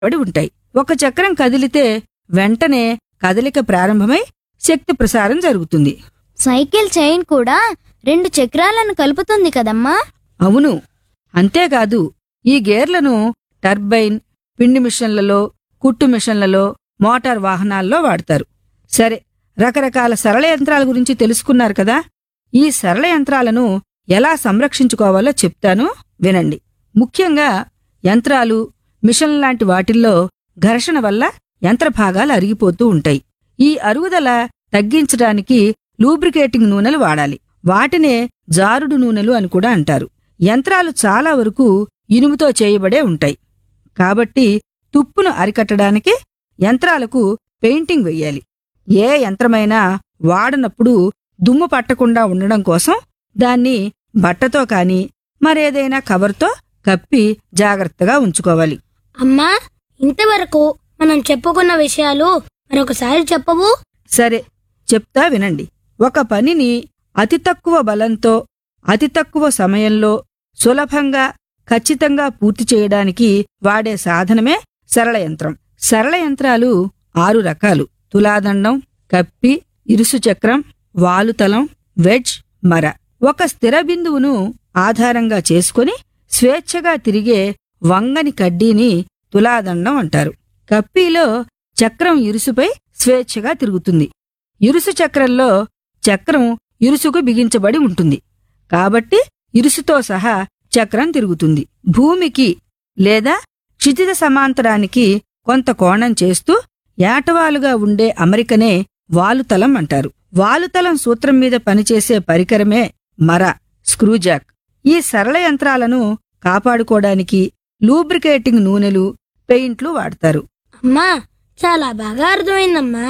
పడి ఉంటాయి ఒక చక్రం కదిలితే వెంటనే కదలిక ప్రారంభమై శక్తి ప్రసారం జరుగుతుంది సైకిల్ చైన్ కూడా రెండు చక్రాలను కలుపుతుంది కదమ్మా అవును అంతేకాదు ఈ గేర్లను టర్బైన్ పిండి మిషన్లలో కుట్టు మిషన్లలో మోటార్ వాహనాల్లో వాడతారు సరే రకరకాల సరళ యంత్రాల గురించి తెలుసుకున్నారు కదా ఈ సరళ యంత్రాలను ఎలా సంరక్షించుకోవాలో చెప్తాను వినండి ముఖ్యంగా యంత్రాలు మిషన్ లాంటి వాటిల్లో ఘర్షణ వల్ల యంత్ర భాగాలు అరిగిపోతూ ఉంటాయి ఈ అరుగుదల తగ్గించడానికి లూబ్రికేటింగ్ నూనెలు వాడాలి వాటినే జారుడు నూనెలు అని కూడా అంటారు యంత్రాలు చాలా వరకు ఇనుముతో చేయబడే ఉంటాయి కాబట్టి తుప్పును అరికట్టడానికి యంత్రాలకు పెయింటింగ్ వెయ్యాలి ఏ యంత్రమైనా వాడనప్పుడు దుమ్ము పట్టకుండా ఉండడం కోసం దాన్ని బట్టతో కాని మరేదైనా కవర్తో కప్పి జాగ్రత్తగా ఉంచుకోవాలి అమ్మా ఇంతవరకు మనం చెప్పుకున్న విషయాలు మరొకసారి చెప్పవు సరే చెప్తా వినండి ఒక పనిని అతి తక్కువ బలంతో అతి తక్కువ సమయంలో సులభంగా ఖచ్చితంగా పూర్తి చేయడానికి వాడే సాధనమే సరళ యంత్రం సరళ యంత్రాలు ఆరు రకాలు తులాదండం కప్పి ఇరుసు చక్రం వాలుతలం వెడ్జ్ మర ఒక స్థిర బిందువును ఆధారంగా చేసుకుని స్వేచ్ఛగా తిరిగే వంగని కడ్డీని తులాదండం అంటారు కప్పీలో చక్రం ఇరుసుపై స్వేచ్ఛగా తిరుగుతుంది ఇరుసు చక్రంలో చక్రం ఇరుసుకు బిగించబడి ఉంటుంది కాబట్టి ఇరుసుతో సహా చక్రం తిరుగుతుంది భూమికి లేదా క్షితిజ సమాంతరానికి కొంత కోణం చేస్తూ ఏటవాలుగా ఉండే అమరికనే వాలుతలం అంటారు వాలుతలం సూత్రం మీద పనిచేసే పరికరమే మర స్క్రూజాక్ ఈ సరళ యంత్రాలను కాపాడుకోవడానికి లూబ్రికేటింగ్ నూనెలు పెయింట్లు వాడతారు అమ్మా చాలా బాగా అర్థమైందమ్మా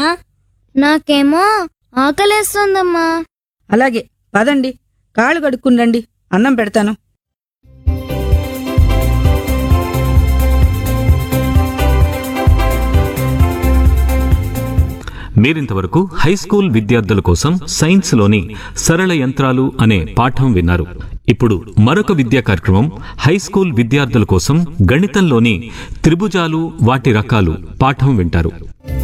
నాకేమో ఆకలేస్తోందమ్మా అలాగే పదండి కాళ్ళు కడుక్కుని అన్నం పెడతాను మీరింతవరకు హై స్కూల్ విద్యార్థుల కోసం సైన్స్లోని సరళ యంత్రాలు అనే పాఠం విన్నారు ఇప్పుడు మరొక విద్యా కార్యక్రమం హై స్కూల్ విద్యార్థుల కోసం గణితంలోని త్రిభుజాలు వాటి రకాలు పాఠం వింటారు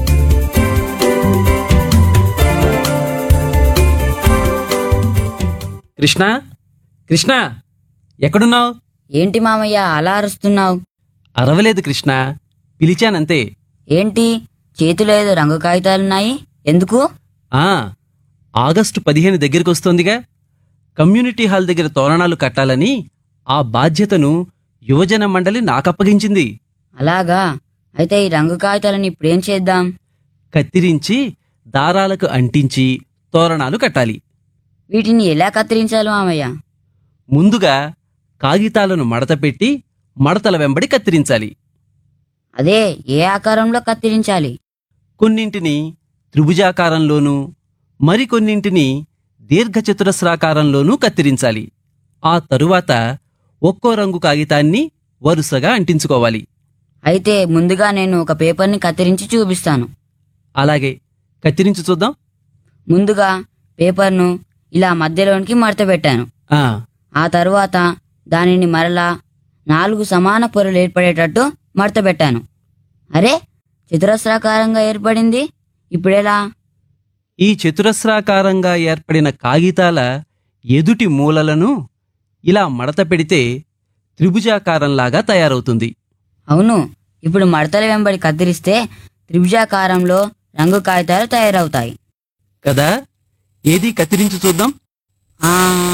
కృష్ణ కృష్ణ ఎక్కడున్నావు ఏంటి మామయ్య అలా అరుస్తున్నావు అరవలేదు కృష్ణ పిలిచానంతే ఏంటి చేతిలో ఏదో రంగు కాగితాలున్నాయి ఎందుకు ఆ ఆగస్టు పదిహేను దగ్గరికి వస్తోందిగా కమ్యూనిటీ హాల్ దగ్గర తోరణాలు కట్టాలని ఆ బాధ్యతను యువజన మండలి నాకప్పగించింది అలాగా అయితే ఈ రంగు కాగితాలను ఇప్పుడేం చేద్దాం కత్తిరించి దారాలకు అంటించి తోరణాలు కట్టాలి వీటిని ఎలా కత్తిరించాలి మామయ్య ముందుగా కాగితాలను మడతపెట్టి మడతల వెంబడి కత్తిరించాలి అదే ఏ ఆకారంలో కత్తిరించాలి కొన్నింటిని త్రిభుజాకారంలోనూ మరికొన్నింటిని దీర్ఘచతురస్రాకారంలోనూ కత్తిరించాలి ఆ తరువాత ఒక్కో రంగు కాగితాన్ని వరుసగా అంటించుకోవాలి అయితే ముందుగా నేను ఒక పేపర్ని కత్తిరించి చూపిస్తాను అలాగే కత్తిరించి చూద్దాం ముందుగా పేపర్ను ఇలా మధ్యలోనికి మడత పెట్టాను ఆ ఆ తరువాత దానిని మరలా నాలుగు సమాన పొరలు ఏర్పడేటట్టు మడత పెట్టాను అరే చతురస్రాకారంగా ఏర్పడింది ఇప్పుడెలా ఈ చతురస్రాకారంగా ఏర్పడిన కాగితాల ఎదుటి మూలలను ఇలా మడత పెడితే త్రిభుజాకారంలాగా తయారవుతుంది అవును ఇప్పుడు మడతల వెంబడి కత్తిరిస్తే త్రిభుజాకారంలో రంగు కాగితాలు తయారవుతాయి కదా ఏది కత్తిరించి చూద్దాం ఆ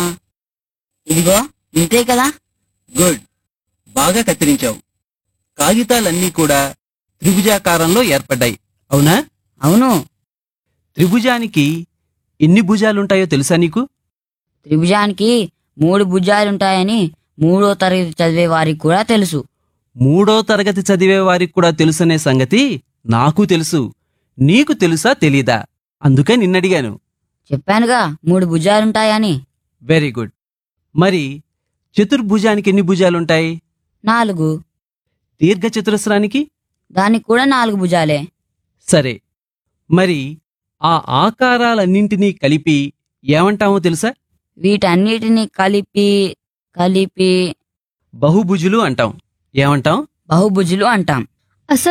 ఇదిగో ఇంతే కదా గుడ్ బాగా కత్తిరించావు కాగితాలన్నీ కూడా త్రిభుజాకారంలో ఏర్పడ్డాయి అవునా అవును త్రిభుజానికి ఎన్ని భుజాలుంటాయో తెలుసా నీకు త్రిభుజానికి మూడు భుజాలుంటాయని మూడో తరగతి చదివే వారికి కూడా తెలుసు మూడో తరగతి చదివే వారికి కూడా తెలుసనే సంగతి నాకు తెలుసు నీకు తెలుసా తెలీదా అందుకే నిన్నడిగాను చెప్పానుగా మూడు భుజాలుంటాయని వెరీ గుడ్ మరి చతుర్భుజానికి ఎన్ని భుజాలుంటాయి నాలుగు దీర్ఘచతురస్రానికి దానికి కూడా నాలుగు భుజాలే సరే మరి ఆ ఆకారాలన్నింటినీ కలిపి ఏమంటామో తెలుసా వీటన్నిటిని కలిపి కలిపి బహుభుజులు అంటాం ఏమంటాం బహుభుజులు అంటాం